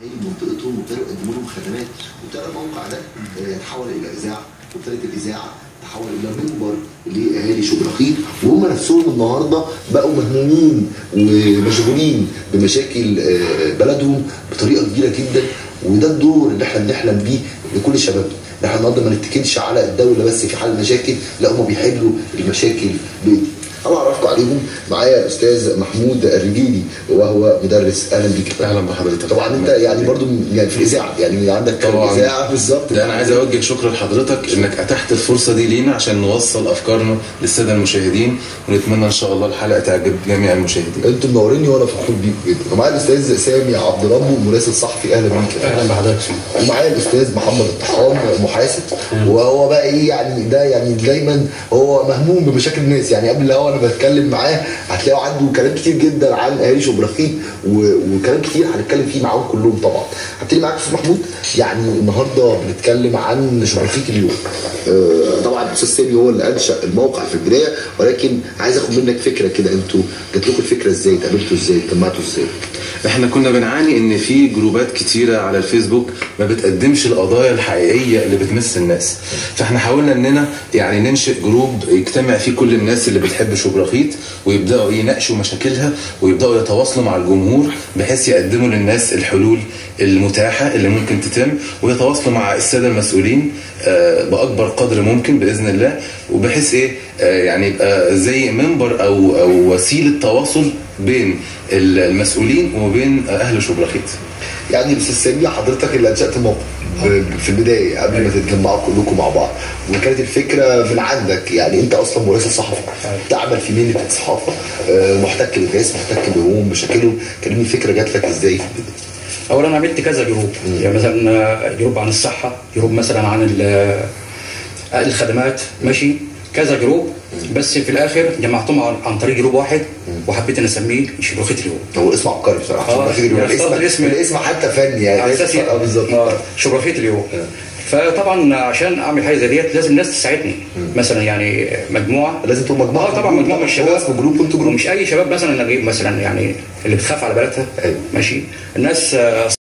هي منطقتهم وابتدوا يقدموا لهم خدمات وابتدى الموقع ده آه، تحول الى اذاعه وابتدت الاذاعه تحول الى منبر لاهالي شبرخيط وهم نفسهم النهارده بقوا مهمومين ومشغولين بمشاكل آه، بلدهم بطريقه كبيره جدا وده الدور اللي احنا بنحلم بيه لكل شبابنا ان احنا النهارده ما نتكلش على الدوله بس في حل المشاكل لا هم بيحلوا المشاكل بايدي انا اعرفكم عليهم معايا الاستاذ محمود الرجيلي وهو مدرس اهلا بيك اهلا بحضرتك طبعا انت يعني برضو يعني في الاذاعه يعني عندك طبعاً. اذاعه بالظبط لا انا عايز اوجه شكر لحضرتك انك اتحت الفرصه دي لينا عشان نوصل افكارنا للساده المشاهدين ونتمنى ان شاء الله الحلقه تعجب جميع المشاهدين انتوا منوريني وانا فخور بيكم جدا ومعايا الاستاذ سامي عبد ربه مراسل صحفي اهلا بيك اهلا بحضرتك ومعايا الاستاذ محمد الطحان محاسب وهو بقى ايه يعني ده يعني دايما هو مهموم بمشاكل الناس يعني قبل الهوا انا بتكلم معاه هتلاقوا عنده كلام كتير جدا عن اهالي شبرخيط و- وكلام كتير هنتكلم فيه معاهم كلهم طبعا هبتدي معاك يا استاذ محمود يعني النهارده بنتكلم عن شبرخيط اليوم آه، طبعا الاستاذ سامي هو اللي انشا الموقع في البدايه ولكن عايز اخد منك فكره كده انتوا جات لكم الفكره ازاي اتقابلتوا ازاي اتجمعتوا ازاي احنا كنا بنعاني ان في جروبات كتيره على الفيسبوك ما بتقدمش القضايا الحقيقيه اللي بتمس الناس فاحنا حاولنا اننا يعني ننشئ جروب يجتمع فيه كل الناس اللي بتحب شبرخيط ويبداوا يناقشوا مشاكلها ويبداوا يتواصلوا مع الجمهور بحيث يقدموا للناس الحلول المتاحه اللي ممكن تتم ويتواصلوا مع الساده المسؤولين آه، باكبر قدر ممكن باذن الله وبحيث ايه آه، يعني يبقى زي منبر او او وسيله تواصل بين المسؤولين وبين اهل شبرخيط يعني الاستاذ سامي حضرتك اللي انشات الموقع ب- في البدايه قبل ما تتجمعوا كلكم مع بعض وكانت الفكره من عندك يعني انت اصلا مراسل صحفي تعمل في مهنه الصحافه آه، محتك بالناس محتك بهم مشاكلهم كلمني الفكره جات لك ازاي في البدايه اولا عملت كذا جروب يعني مثلا جروب عن الصحه جروب مثلا عن ال- الخدمات ماشي كذا جروب بس في الاخر جمعتهم عن, عن طريق جروب واحد وحبيت ان اسميه شبرخيط اليوم هو اسم عبقري بصراحه آه، شبرخيط اليوم. يعني الاسم اخترت الاسم- الاسم حتى فني يعني على اساس اه بالظبط آه، شبرخيط اليوم فطبعا عشان اعمل حاجه زي ديت لازم ناس تساعدني مثلا يعني مجموعه لازم تكون مجموعه اه طبعا مجموعه من هو الشباب اسمه جروب وانتوا جروب ومش اي شباب مثلا نجيب مثلا يعني اللي بتخاف على بلدها أيوة. ماشي الناس آه،